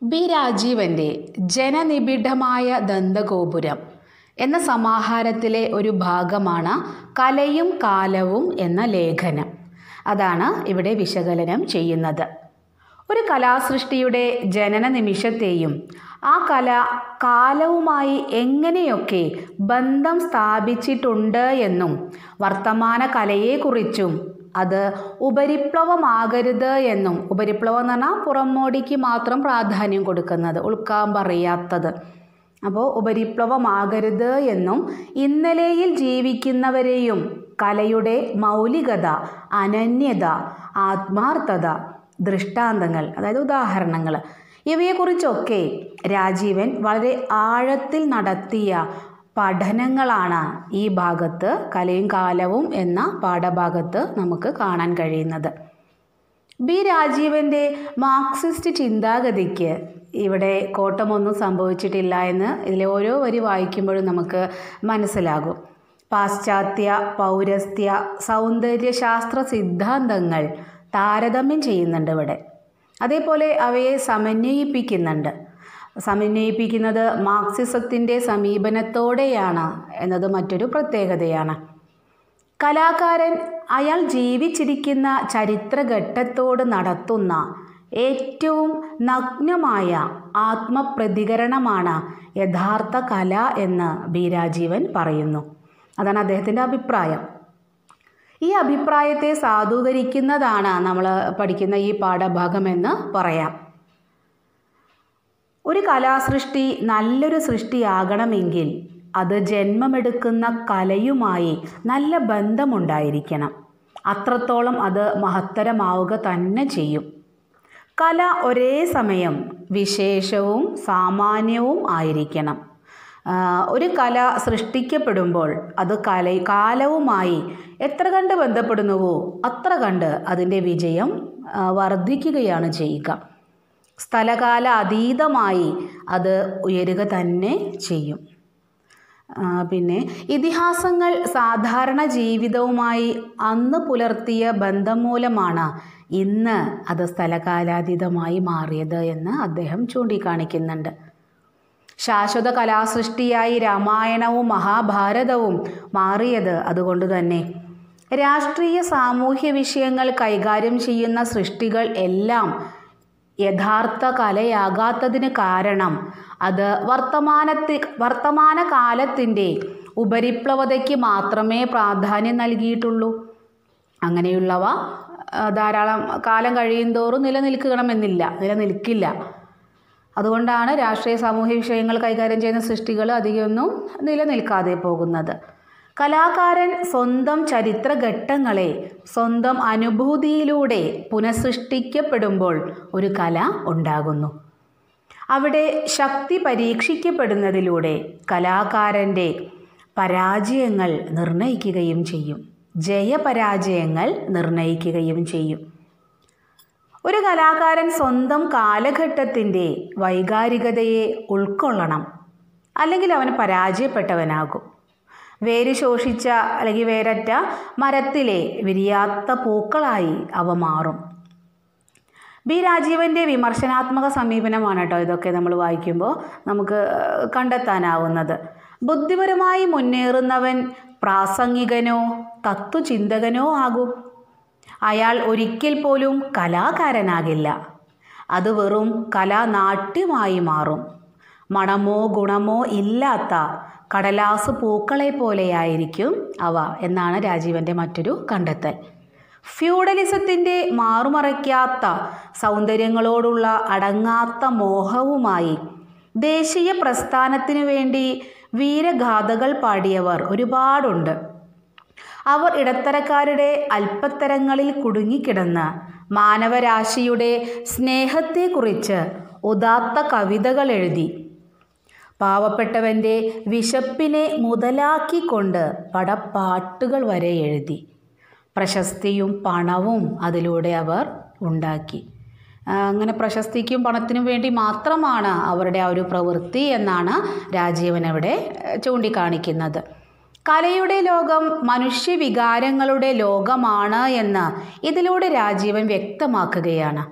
B രാജീവൻ്റെ ജനനിബിഡമായ ദന്തഗോപുരം എന്ന സമാഹാരത്തിലെ ഒരു ഭാഗമാണ് കലയും കാലവും എന്ന ലേഖനം അതാണ് ഇവിടെ വിശകലനം ചെയ്യുന്നത് ഒരു കലാസൃഷ്ടിയുടെ ജനന നിമിഷത്തെയും ആ കല കാലവുമായി എങ്ങനെയൊക്കെ ബന്ധം സ്ഥാപിച്ചിട്ടുണ്ട് എന്നും വർത്തമാന കലയെക്കുറിച്ചും അത് ഉപരിപ്ലവമാകരുത് എന്നും ഉപരിപ്ലവം എന്ന് പറഞ്ഞാൽ പുറമോടിക്ക് മാത്രം പ്രാധാന്യം കൊടുക്കുന്നത് ഉൾക്കാൻ പറയാത്തത് അപ്പോൾ ഉപരിപ്ലവമാകരുത് എന്നും ഇന്നലെയിൽ ജീവിക്കുന്നവരെയും കലയുടെ മൗലികത അനന്യത ആത്മാർത്ഥത ദൃഷ്ടാന്തങ്ങൾ അതായത് ഉദാഹരണങ്ങൾ ഇവയെക്കുറിച്ചൊക്കെ രാജീവൻ വളരെ ആഴത്തിൽ നടത്തിയ പഠനങ്ങളാണ് ഈ ഭാഗത്ത് കലയും കാലവും എന്ന പാഠഭാഗത്ത് നമുക്ക് കാണാൻ കഴിയുന്നത് ബി രാജീവൻ്റെ മാർക്സിസ്റ്റ് ചിന്താഗതിക്ക് ഇവിടെ കോട്ടമൊന്നും സംഭവിച്ചിട്ടില്ല എന്ന് ഇതിലെ ഓരോ വരി വായിക്കുമ്പോഴും നമുക്ക് മനസ്സിലാകും പാശ്ചാത്യ പൗരസ്ത്യ സൗന്ദര്യശാസ്ത്ര സിദ്ധാന്തങ്ങൾ താരതമ്യം ചെയ്യുന്നുണ്ട് ഇവിടെ അതേപോലെ അവയെ സമന്വയിപ്പിക്കുന്നുണ്ട് സമന്വയിപ്പിക്കുന്നത് മാർക്സിസത്തിൻ്റെ സമീപനത്തോടെയാണ് എന്നത് മറ്റൊരു പ്രത്യേകതയാണ് കലാകാരൻ അയാൾ ജീവിച്ചിരിക്കുന്ന ചരിത്രഘട്ടത്തോട് നടത്തുന്ന ഏറ്റവും നഗ്നമായ ആത്മപ്രതികരണമാണ് യഥാർത്ഥ കല എന്ന് ബി രാജീവൻ പറയുന്നു അതാണ് അദ്ദേഹത്തിൻ്റെ അഭിപ്രായം ഈ അഭിപ്രായത്തെ സാധൂകരിക്കുന്നതാണ് നമ്മൾ പഠിക്കുന്ന ഈ പാഠഭാഗമെന്ന് പറയാം ഒരു കലാസൃഷ്ടി നല്ലൊരു സൃഷ്ടിയാകണമെങ്കിൽ അത് ജന്മമെടുക്കുന്ന കലയുമായി നല്ല ബന്ധമുണ്ടായിരിക്കണം അത്രത്തോളം അത് മഹത്തരമാവുക തന്നെ ചെയ്യും കല ഒരേ സമയം വിശേഷവും സാമാന്യവും ആയിരിക്കണം ഒരു കല സൃഷ്ടിക്കപ്പെടുമ്പോൾ അത് കല കാലവുമായി എത്ര കണ്ട് ബന്ധപ്പെടുന്നുവോ അത്ര കണ്ട് അതിൻ്റെ വിജയം വർദ്ധിക്കുകയാണ് ചെയ്യുക സ്ഥലകാല അതീതമായി അത് ഉയരുക തന്നെ ചെയ്യും പിന്നെ ഇതിഹാസങ്ങൾ സാധാരണ ജീവിതവുമായി അന്ന് പുലർത്തിയ ബന്ധം മൂലമാണ് ഇന്ന് അത് സ്ഥലകാലാതീതമായി മാറിയത് എന്ന് അദ്ദേഹം ചൂണ്ടിക്കാണിക്കുന്നുണ്ട് ശാശ്വത കലാസൃഷ്ടിയായി രാമായണവും മഹാഭാരതവും മാറിയത് അതുകൊണ്ട് തന്നെ രാഷ്ട്രീയ സാമൂഹ്യ വിഷയങ്ങൾ കൈകാര്യം ചെയ്യുന്ന സൃഷ്ടികൾ എല്ലാം യഥാർത്ഥ കലയാകാത്തതിന് കാരണം അത് വർത്തമാനത്തി വർത്തമാന കാലത്തിൻ്റെ ഉപരിപ്ലവതയ്ക്ക് മാത്രമേ പ്രാധാന്യം നൽകിയിട്ടുള്ളൂ അങ്ങനെയുള്ളവ ധാരാളം കാലം കഴിയുന്തോറും നിലനിൽക്കണമെന്നില്ല നിലനിൽക്കില്ല അതുകൊണ്ടാണ് രാഷ്ട്രീയ സാമൂഹ്യ വിഷയങ്ങൾ കൈകാര്യം ചെയ്യുന്ന സൃഷ്ടികൾ അധികമൊന്നും നിലനിൽക്കാതെ പോകുന്നത് കലാകാരൻ സ്വന്തം ചരിത്രഘട്ടങ്ങളെ സ്വന്തം അനുഭൂതിയിലൂടെ പുനഃസൃഷ്ടിക്കപ്പെടുമ്പോൾ ഒരു കല ഉണ്ടാകുന്നു അവിടെ ശക്തി പരീക്ഷിക്കപ്പെടുന്നതിലൂടെ കലാകാരൻ്റെ പരാജയങ്ങൾ നിർണയിക്കുകയും ചെയ്യും ജയപരാജയങ്ങൾ നിർണയിക്കുകയും ചെയ്യും ഒരു കലാകാരൻ സ്വന്തം കാലഘട്ടത്തിൻ്റെ വൈകാരികതയെ ഉൾക്കൊള്ളണം അല്ലെങ്കിൽ അവൻ പരാജയപ്പെട്ടവനാകും വേര് ശോഷിച്ച അല്ലെങ്കിൽ വേരറ്റ മരത്തിലെ വിരിയാത്ത പൂക്കളായി അവ മാറും ബി രാജീവൻ്റെ വിമർശനാത്മക സമീപനമാണ് കേട്ടോ ഇതൊക്കെ നമ്മൾ വായിക്കുമ്പോൾ നമുക്ക് കണ്ടെത്താനാവുന്നത് ബുദ്ധിപരമായി മുന്നേറുന്നവൻ പ്രാസംഗികനോ തത്വചിന്തകനോ ആകും അയാൾ ഒരിക്കൽ പോലും കലാകാരനാകില്ല അത് വെറും കലാനാട്യമായി മാറും മണമോ ഗുണമോ ഇല്ലാത്ത കടലാസ് പൂക്കളെ പോലെയായിരിക്കും അവ എന്നാണ് രാജീവൻ്റെ മറ്റൊരു കണ്ടെത്തൽ ഫ്യൂഡലിസത്തിൻ്റെ മാറുമറയ്ക്കാത്ത സൗന്ദര്യങ്ങളോടുള്ള അടങ്ങാത്ത മോഹവുമായി ദേശീയ പ്രസ്ഥാനത്തിനു വേണ്ടി വീരഗാഥകൾ പാടിയവർ ഒരുപാടുണ്ട് അവർ ഇടത്തരക്കാരുടെ അല്പത്തരങ്ങളിൽ കുടുങ്ങിക്കിടന്ന് മാനവരാശിയുടെ സ്നേഹത്തെക്കുറിച്ച് ഉദാത്ത കവിതകൾ എഴുതി പാവപ്പെട്ടവൻ്റെ വിശപ്പിനെ മുതലാക്കിക്കൊണ്ട് പടപ്പാട്ടുകൾ വരെ എഴുതി പ്രശസ്തിയും പണവും അതിലൂടെ അവർ ഉണ്ടാക്കി അങ്ങനെ പ്രശസ്തിക്കും പണത്തിനും വേണ്ടി മാത്രമാണ് അവരുടെ ആ ഒരു പ്രവൃത്തി എന്നാണ് രാജീവൻ അവിടെ ചൂണ്ടിക്കാണിക്കുന്നത് കലയുടെ ലോകം മനുഷ്യവികാരങ്ങളുടെ ലോകമാണ് എന്ന് ഇതിലൂടെ രാജീവൻ വ്യക്തമാക്കുകയാണ്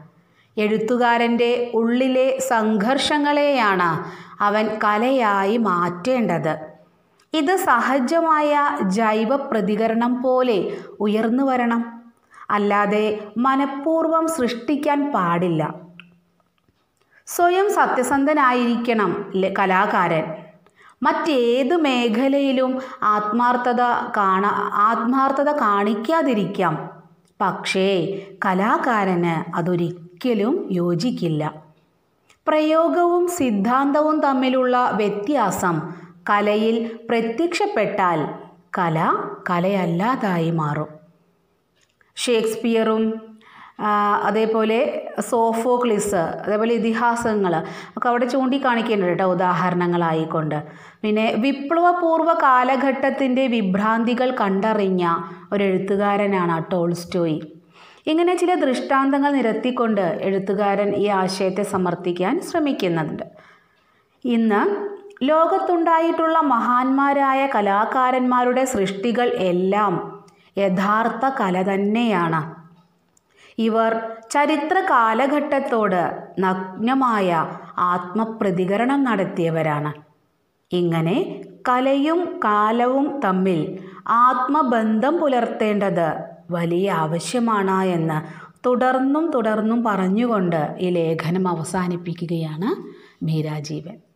എഴുത്തുകാരൻ്റെ ഉള്ളിലെ സംഘർഷങ്ങളെയാണ് അവൻ കലയായി മാറ്റേണ്ടത് ഇത് സഹജമായ ജൈവ പ്രതികരണം പോലെ ഉയർന്നു വരണം അല്ലാതെ മനഃപൂർവ്വം സൃഷ്ടിക്കാൻ പാടില്ല സ്വയം സത്യസന്ധനായിരിക്കണം ല- കലാകാരൻ മറ്റേത് മേഖലയിലും ആത്മാർത്ഥത കാണ ആത്മാർത്ഥത കാണിക്കാതിരിക്കാം പക്ഷേ കലാകാരന് അതൊരിക്കലും യോജിക്കില്ല പ്രയോഗവും സിദ്ധാന്തവും തമ്മിലുള്ള വ്യത്യാസം കലയിൽ പ്രത്യക്ഷപ്പെട്ടാൽ കല കലയല്ലാതായി മാറും ഷേക്സ്പിയറും ആ, അതേപോലെ സോഫോക്ലിസ് അതേപോലെ ഇതിഹാസങ്ങൾ ഒക്കെ അവിടെ ചൂണ്ടിക്കാണിക്കുന്നുണ്ട് കേട്ടോ ഉദാഹരണങ്ങളായിക്കൊണ്ട് പിന്നെ വിപ്ലവപൂർവ്വ കാലഘട്ടത്തിൻ്റെ വിഭ്രാന്തികൾ കണ്ടറിഞ്ഞ ഒരു എഴുത്തുകാരനാണ് ടോൾസ്റ്റോയി ഇങ്ങനെ ചില ദൃഷ്ടാന്തങ്ങൾ നിരത്തിക്കൊണ്ട് എഴുത്തുകാരൻ ഈ ആശയത്തെ സമർത്ഥിക്കാൻ ശ്രമിക്കുന്നുണ്ട് ഇന്ന് ലോകത്തുണ്ടായിട്ടുള്ള മഹാന്മാരായ കലാകാരന്മാരുടെ സൃഷ്ടികൾ എല്ലാം യഥാർത്ഥ കല തന്നെയാണ് ഇവർ ചരിത്ര കാലഘട്ടത്തോട് നഗ്നമായ ആത്മപ്രതികരണം നടത്തിയവരാണ് ഇങ്ങനെ കലയും കാലവും തമ്മിൽ ആത്മബന്ധം പുലർത്തേണ്ടത് വലിയ ആവശ്യമാണ് എന്ന് തുടർന്നും തുടർന്നും പറഞ്ഞുകൊണ്ട് ഈ ലേഖനം അവസാനിപ്പിക്കുകയാണ് മീരാജീവൻ